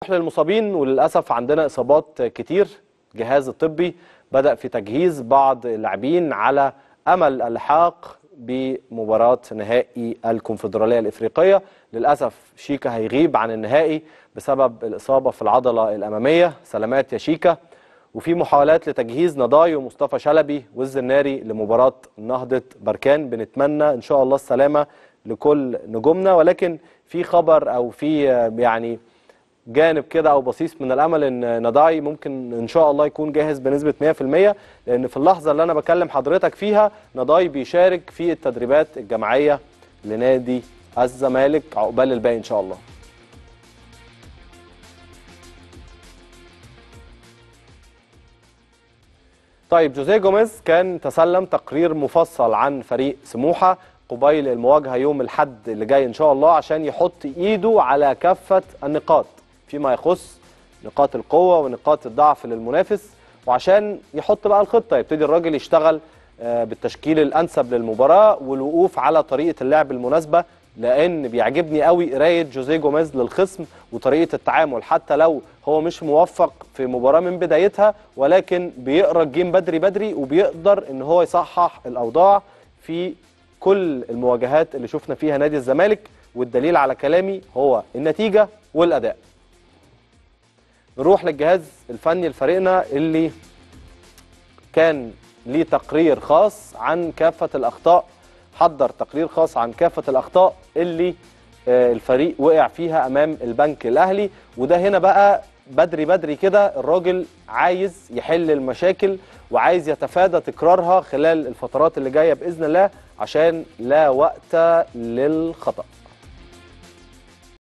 للمصابين وللاسف عندنا اصابات كتير الجهاز الطبي بدا في تجهيز بعض اللاعبين على امل اللحاق بمباراه نهائي الكونفدراليه الافريقيه للاسف شيكا هيغيب عن النهائي بسبب الاصابه في العضله الاماميه سلامات يا شيكا وفي محاولات لتجهيز نضاي ومصطفى شلبي والزناري لمباراه نهضه بركان بنتمنى ان شاء الله السلامه لكل نجومنا ولكن في خبر او في يعني جانب كده او بصيص من الامل ان نداي ممكن ان شاء الله يكون جاهز بنسبه 100% لان في اللحظه اللي انا بكلم حضرتك فيها نداي بيشارك في التدريبات الجماعيه لنادي الزمالك عقبال الباقي ان شاء الله طيب جوزيه جوميز كان تسلم تقرير مفصل عن فريق سموحه قبيل المواجهه يوم الاحد اللي جاي ان شاء الله عشان يحط ايده على كافه النقاط فيما يخص نقاط القوه ونقاط الضعف للمنافس وعشان يحط بقى الخطه يبتدي الراجل يشتغل بالتشكيل الانسب للمباراه والوقوف على طريقه اللعب المناسبه لان بيعجبني قوي قرايه جوزيه جوميز للخصم وطريقه التعامل حتى لو هو مش موفق في مباراه من بدايتها ولكن بيقرا الجيم بدري بدري وبيقدر ان هو يصحح الاوضاع في كل المواجهات اللي شفنا فيها نادي الزمالك والدليل على كلامي هو النتيجه والاداء نروح للجهاز الفني لفريقنا اللي كان ليه تقرير خاص عن كافه الاخطاء حضر تقرير خاص عن كافه الاخطاء اللي الفريق وقع فيها امام البنك الاهلي وده هنا بقى بدري بدري كده الراجل عايز يحل المشاكل وعايز يتفادى تكرارها خلال الفترات اللي جايه باذن الله عشان لا وقت للخطأ